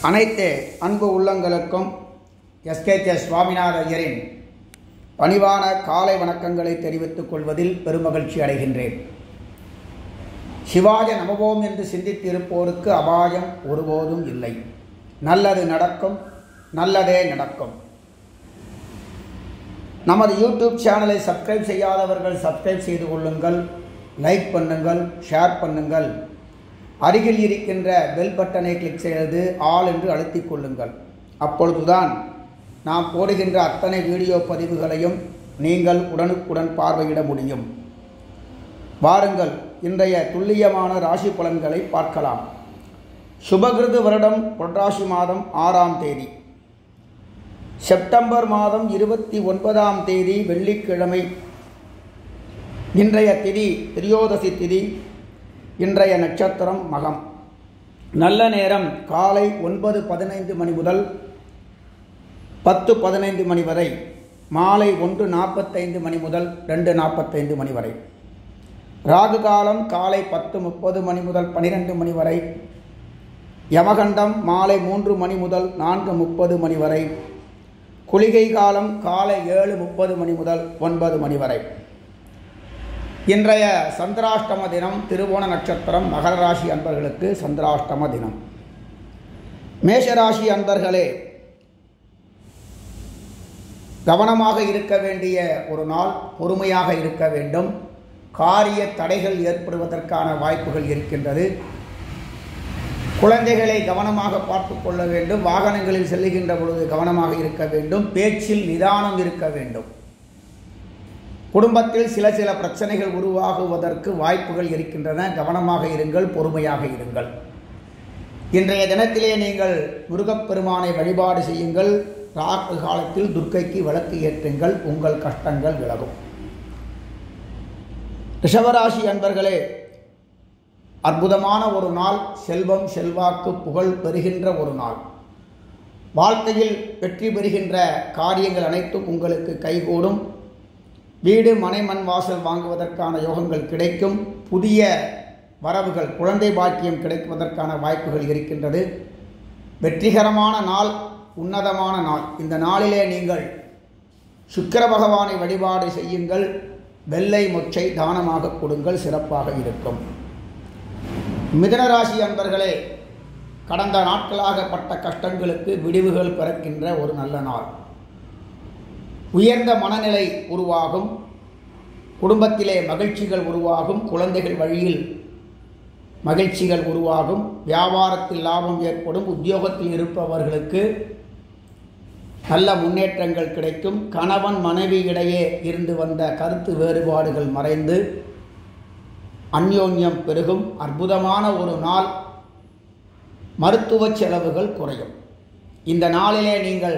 அனைத்து அன்பு உள்ளங்களுக்கும் எஸ்கேகே சுவாமிநாத ஐயரின் பணிவான காலை வணக்கங்களை தெரிவித்துக் கொள்வதில் பெருமகிழ்ச்சி அடைகின்றேன் சிவாய நமவோம் என்று சிந்தித்திருப்போருக்கு அபாயம் ஒருபோதும் இல்லை நல்லது நடக்கும் நல்லதே நடக்கும் நமது யூடியூப் சேனலை சப்ஸ்கிரைப் செய்யாதவர்கள் சப்ஸ்கிரைப் செய்து கொள்ளுங்கள் லைக் பண்ணுங்கள் ஷேர் பண்ணுங்கள் அருகில் இருக்கின்ற பெல் பட்டனை கிளிக் செய்து ஆல் என்று அழுத்திக் கொள்ளுங்கள் அப்பொழுதுதான் நாம் போடுகின்ற அத்தனை வீடியோ பதிவுகளையும் நீங்கள் உடனுக்குடன் பார்வையிட முடியும் வாருங்கள் இன்றைய துல்லியமான ராசி பலன்களை பார்க்கலாம் சுபகிருது வருடம் புரட்டாசி மாதம் ஆறாம் தேதி செப்டம்பர் மாதம் இருபத்தி ஒன்பதாம் தேதி வெள்ளிக்கிழமை இன்றைய திதி திரியோதசி திதி இன்றைய நட்சத்திரம் மகம் நல்ல நேரம் காலை ஒன்பது பதினைந்து மணி முதல் பத்து பதினைந்து மணி வரை மாலை ஒன்று நாற்பத்தைந்து மணி முதல் ரெண்டு நாற்பத்தைந்து மணி வரை ராகு காலம் காலை பத்து முப்பது மணி முதல் பனிரெண்டு மணி வரை யமகண்டம் மாலை மூன்று மணி முதல் நான்கு முப்பது மணி வரை குளிகை காலம் காலை ஏழு முப்பது மணி முதல் ஒன்பது மணி வரை இன்றைய சந்திராஷ்டம தினம் திருவோண நட்சத்திரம் மகர ராசி அன்பர்களுக்கு சந்திராஷ்டம தினம் மேஷராசி அன்பர்களே கவனமாக இருக்க வேண்டிய ஒரு நாள் பொறுமையாக இருக்க வேண்டும் காரிய தடைகள் ஏற்படுவதற்கான வாய்ப்புகள் இருக்கின்றது குழந்தைகளை கவனமாக பார்த்து கொள்ள வேண்டும் வாகனங்களில் செல்லுகின்ற பொழுது கவனமாக இருக்க வேண்டும் பேச்சில் நிதானம் இருக்க வேண்டும் குடும்பத்தில் சில சில பிரச்சனைகள் உருவாகுவதற்கு வாய்ப்புகள் இருக்கின்றன கவனமாக இருங்கள் பொறுமையாக இருங்கள் இன்றைய தினத்திலே நீங்கள் முருகப்பெருமானை வழிபாடு செய்யுங்கள் ராகு காலத்தில் துர்க்கைக்கு விளக்கு ஏற்றுங்கள் உங்கள் கஷ்டங்கள் விலகும் ரிஷபராசி அன்பர்களே அற்புதமான ஒரு நாள் செல்வம் செல்வாக்கு புகழ் பெறுகின்ற ஒரு நாள் வாழ்க்கையில் வெற்றி பெறுகின்ற காரியங்கள் அனைத்தும் உங்களுக்கு கைகூடும் வீடு மனை மண் வாசல் வாங்குவதற்கான யோகங்கள் கிடைக்கும் புதிய வரவுகள் குழந்தை பாக்கியம் கிடைப்பதற்கான வாய்ப்புகள் இருக்கின்றது வெற்றிகரமான நாள் உன்னதமான நாள் இந்த நாளிலே நீங்கள் சுக்கிர பகவானை வழிபாடு செய்யுங்கள் வெள்ளை மொச்சை தானமாக கொடுங்கள் சிறப்பாக இருக்கும் மிதனராசி அன்பர்களே கடந்த நாட்களாகப்பட்ட கஷ்டங்களுக்கு விடிவுகள் பிறக்கின்ற ஒரு நல்ல நாள் உயர்ந்த மனநிலை உருவாகும் குடும்பத்திலே மகிழ்ச்சிகள் உருவாகும் குழந்தைகள் வழியில் மகிழ்ச்சிகள் உருவாகும் வியாபாரத்தில் லாபம் ஏற்படும் உத்தியோகத்தில் இருப்பவர்களுக்கு நல்ல முன்னேற்றங்கள் கிடைக்கும் கணவன் மனைவி இடையே இருந்து வந்த கருத்து வேறுபாடுகள் மறைந்து அந்யோன்யம் பெருகும் அற்புதமான ஒரு நாள் மருத்துவ செலவுகள் குறையும் இந்த நாளிலே நீங்கள்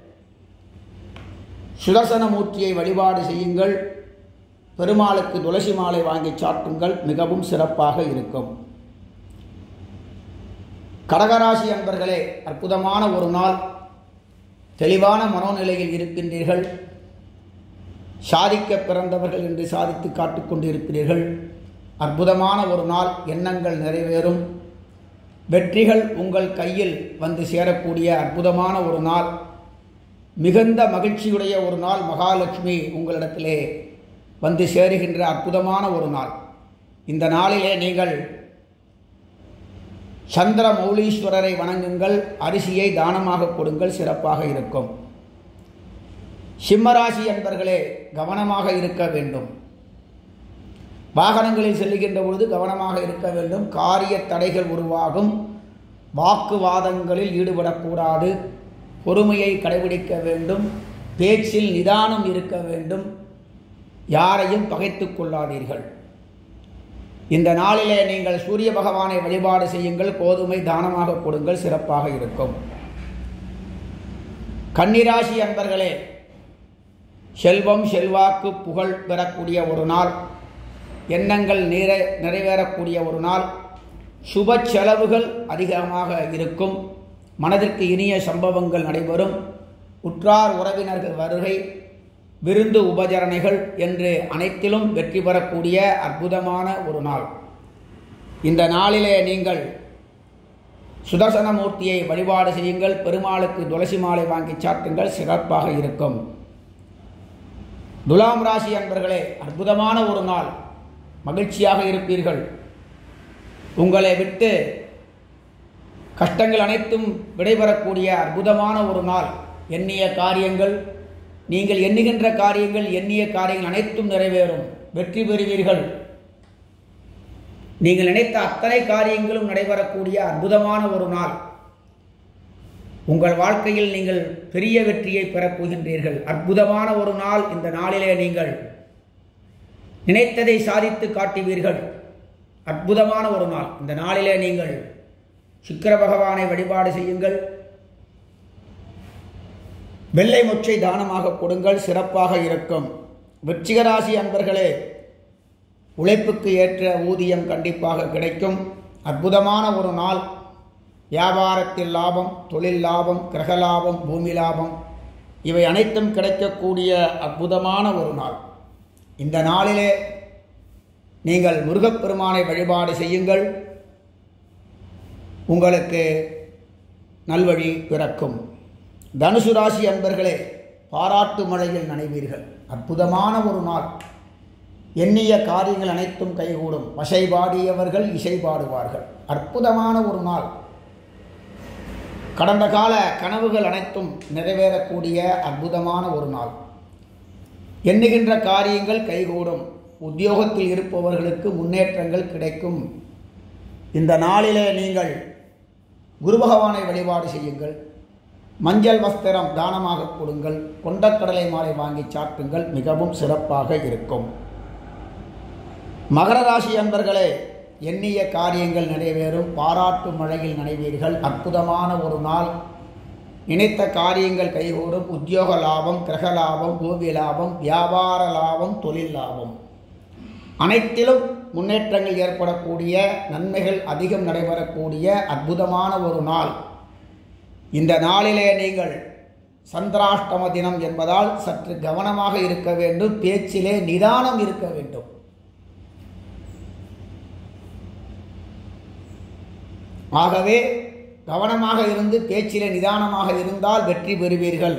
சுதர்சனமூர்த்தியை வழிபாடு செய்யுங்கள் பெருமாளுக்கு துளசி மாலை வாங்கி சாட்டுங்கள் மிகவும் சிறப்பாக இருக்கும் கடகராசி அன்பர்களே அற்புதமான ஒரு நாள் தெளிவான மனோநிலையில் இருக்கின்றீர்கள் சாதிக்க பிறந்தவர்கள் என்று சாதித்து காட்டிக்கொண்டிருக்கிறீர்கள் அற்புதமான ஒரு நாள் எண்ணங்கள் நிறைவேறும் வெற்றிகள் உங்கள் கையில் வந்து சேரக்கூடிய அற்புதமான ஒரு நாள் மிகுந்த மகிழ்ச்சியுடைய ஒரு நாள் மகாலட்சுமி உங்களிடத்திலே வந்து சேருகின்ற அற்புதமான ஒரு நாள் இந்த நாளிலே நீங்கள் சந்திர மௌலீஸ்வரரை வணங்குங்கள் அரிசியை தானமாக கொடுங்கள் சிறப்பாக இருக்கும் சிம்மராசி என்பர்களே கவனமாக இருக்க வேண்டும் வாகனங்களில் செல்லுகின்ற பொழுது கவனமாக இருக்க வேண்டும் காரிய தடைகள் உருவாகும் வாக்குவாதங்களில் ஈடுபடக்கூடாது பொறுமையை கடைபிடிக்க வேண்டும் பேச்சில் நிதானம் இருக்க வேண்டும் யாரையும் பகைத்து கொள்ளாதீர்கள் இந்த நாளிலே நீங்கள் சூரிய பகவானை வழிபாடு செய்யுங்கள் கோதுமை தானமாக கொடுங்கள் சிறப்பாக இருக்கும் கன்னிராசி அன்பர்களே செல்வம் செல்வாக்கு புகழ் பெறக்கூடிய ஒரு நாள் எண்ணங்கள் நிறை நிறைவேறக்கூடிய ஒரு நாள் சுப செலவுகள் அதிகமாக இருக்கும் மனதிற்கு இனிய சம்பவங்கள் நடைபெறும் உற்றார் உறவினர்கள் வருகை விருந்து உபசரணைகள் என்று அனைத்திலும் வெற்றி பெறக்கூடிய அற்புதமான ஒரு நாள் இந்த நாளிலே நீங்கள் சுதர்சனமூர்த்தியை வழிபாடு செய்யுங்கள் பெருமாளுக்கு துளசி மாலை வாங்கி சாட்டுங்கள் சிறப்பாக இருக்கும் துலாம் ராசி அன்பர்களே அற்புதமான ஒரு நாள் மகிழ்ச்சியாக இருப்பீர்கள் உங்களை விட்டு கஷ்டங்கள் அனைத்தும் விடைபெறக்கூடிய அற்புதமான ஒரு நாள் எண்ணிய காரியங்கள் நீங்கள் எண்ணுகின்ற காரியங்கள் எண்ணிய காரியங்கள் அனைத்தும் நிறைவேறும் வெற்றி பெறுவீர்கள் நீங்கள் நினைத்த அத்தனை காரியங்களும் நடைபெறக்கூடிய அற்புதமான ஒரு நாள் உங்கள் வாழ்க்கையில் நீங்கள் பெரிய வெற்றியை பெறப் போகின்றீர்கள் அற்புதமான ஒரு நாள் இந்த நாளிலே நீங்கள் நினைத்ததை சாதித்து காட்டுவீர்கள் அற்புதமான ஒரு நாள் இந்த நாளிலே நீங்கள் சுக்கிர பகவானை வழிபாடு செய்யுங்கள் வெள்ளை மொச்சை தானமாக கொடுங்கள் சிறப்பாக இருக்கும் விருச்சிகராசி அன்பர்களே உழைப்புக்கு ஏற்ற ஊதியம் கண்டிப்பாக கிடைக்கும் அற்புதமான ஒரு நாள் வியாபாரத்தில் லாபம் தொழில் லாபம் கிரக லாபம் பூமி லாபம் இவை அனைத்தும் கிடைக்கக்கூடிய அற்புதமான ஒரு நாள் இந்த நாளிலே நீங்கள் முருகப்பெருமானை வழிபாடு செய்யுங்கள் உங்களுக்கு நல்வழி பிறக்கும் தனுசு ராசி அன்பர்களே பாராட்டு மழையில் நனைவீர்கள் அற்புதமான ஒரு நாள் எண்ணிய காரியங்கள் அனைத்தும் கைகூடும் வசை பாடியவர்கள் இசை பாடுவார்கள் அற்புதமான ஒரு நாள் கடந்த கால கனவுகள் அனைத்தும் நிறைவேறக்கூடிய அற்புதமான ஒரு நாள் எண்ணுகின்ற காரியங்கள் கைகூடும் உத்தியோகத்தில் இருப்பவர்களுக்கு முன்னேற்றங்கள் கிடைக்கும் இந்த நாளிலே நீங்கள் குரு பகவானை வழிபாடு செய்யுங்கள் மஞ்சள் வஸ்திரம் தானமாக கொடுங்கள் கொண்டக்கடலை மாலை வாங்கி சாட்டுங்கள் மிகவும் சிறப்பாக இருக்கும் மகர ராசி அன்பர்களே எண்ணிய காரியங்கள் நிறைவேறும் பாராட்டு மழையில் நனைவீர்கள் அற்புதமான ஒரு நாள் நினைத்த காரியங்கள் கைகூடும் உத்தியோக லாபம் கிரக லாபம் பூமி லாபம் வியாபார லாபம் தொழில் லாபம் அனைத்திலும் முன்னேற்றங்கள் ஏற்படக்கூடிய நன்மைகள் அதிகம் நடைபெறக்கூடிய அற்புதமான ஒரு நாள் இந்த நாளிலே நீங்கள் சந்திராஷ்டம தினம் என்பதால் சற்று கவனமாக இருக்க வேண்டும் பேச்சிலே நிதானம் இருக்க வேண்டும் ஆகவே கவனமாக இருந்து பேச்சிலே நிதானமாக இருந்தால் வெற்றி பெறுவீர்கள்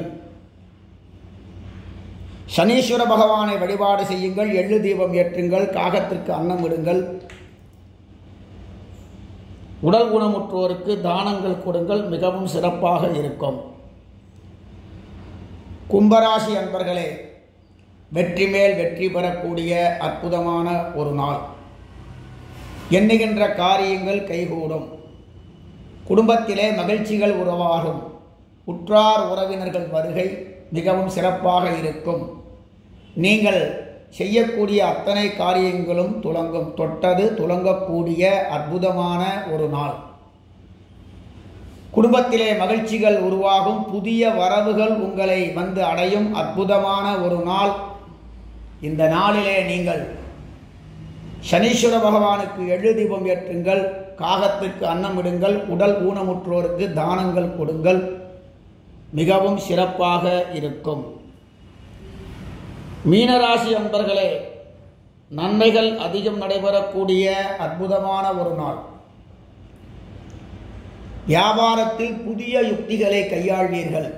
சனீஸ்வர பகவானை வழிபாடு செய்யுங்கள் எள்ளு தீபம் ஏற்றுங்கள் காகத்திற்கு அன்னம் விடுங்கள் உடல் ஊனமுற்றோருக்கு தானங்கள் கொடுங்கள் மிகவும் சிறப்பாக இருக்கும் கும்பராசி அன்பர்களே வெற்றி மேல் வெற்றி பெறக்கூடிய அற்புதமான ஒரு நாள் எண்ணுகின்ற காரியங்கள் கைகூடும் குடும்பத்திலே மகிழ்ச்சிகள் உருவாகும் உற்றார் உறவினர்கள் வருகை மிகவும் சிறப்பாக இருக்கும் நீங்கள் செய்யக்கூடிய அத்தனை காரியங்களும் துலங்கும் தொட்டது துலங்கக்கூடிய அற்புதமான ஒரு நாள் குடும்பத்திலே மகிழ்ச்சிகள் உருவாகும் புதிய வரவுகள் உங்களை வந்து அடையும் அற்புதமான ஒரு நாள் இந்த நாளிலே நீங்கள் சனீஸ்வர பகவானுக்கு எழு தீபம் ஏற்றுங்கள் காகத்திற்கு அன்னமிடுங்கள் உடல் ஊனமுற்றோருக்கு தானங்கள் கொடுங்கள் மிகவும் சிறப்பாக இருக்கும் மீனராசி அன்பர்களே நன்மைகள் அதிகம் நடைபெறக்கூடிய அற்புதமான ஒரு நாள் வியாபாரத்தில் புதிய யுக்திகளை கையாள்வீர்கள்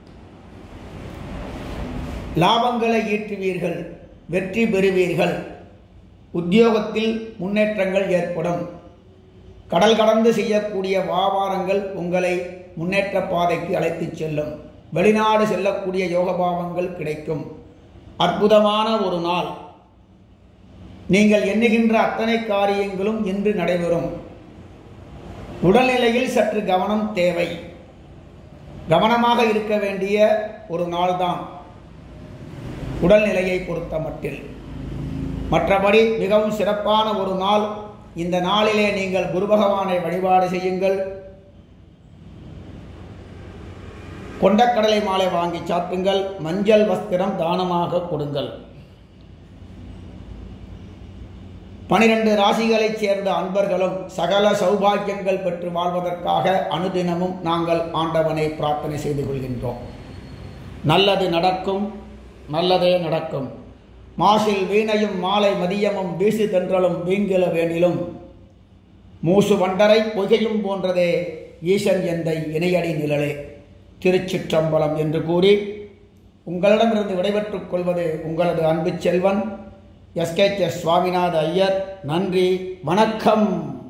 லாபங்களை ஈட்டுவீர்கள் வெற்றி பெறுவீர்கள் உத்தியோகத்தில் முன்னேற்றங்கள் ஏற்படும் கடல் கடந்து செய்யக்கூடிய வியாபாரங்கள் உங்களை முன்னேற்ற பாதைக்கு அழைத்துச் செல்லும் வெளிநாடு செல்லக்கூடிய யோகபாவங்கள் கிடைக்கும் அற்புதமான ஒரு நாள் நீங்கள் எண்ணுகின்ற அத்தனை காரியங்களும் இன்று நடைபெறும் உடல்நிலையில் சற்று கவனம் தேவை கவனமாக இருக்க வேண்டிய ஒரு நாள்தான் உடல்நிலையை பொறுத்த மட்டில் மற்றபடி மிகவும் சிறப்பான ஒரு நாள் இந்த நாளிலே நீங்கள் குரு பகவானை வழிபாடு செய்யுங்கள் கொண்டக்கடலை மாலை வாங்கி சாத்துங்கள் மஞ்சள் வஸ்திரம் தானமாக கொடுங்கள் பனிரெண்டு ராசிகளைச் சேர்ந்த அன்பர்களும் சகல சௌபாக்கியங்கள் பெற்று வாழ்வதற்காக அனுதினமும் நாங்கள் ஆண்டவனை பிரார்த்தனை செய்து கொள்கின்றோம் நல்லது நடக்கும் நல்லதே நடக்கும் மாசில் வீணையும் மாலை மதியமும் வீசு தென்றலும் வீங்கில வேணிலும் மூசு வண்டரை பொய்கையும் போன்றதே ஈசன் எந்தை இணையடி நிழலே திருச்சிற்றம்பலம் என்று கூறி உங்களிடமிருந்து விடைபெற்றுக் கொள்வது உங்களது அன்பு செல்வன் எஸ்கேச் சுவாமிநாத ஐயர் நன்றி வணக்கம்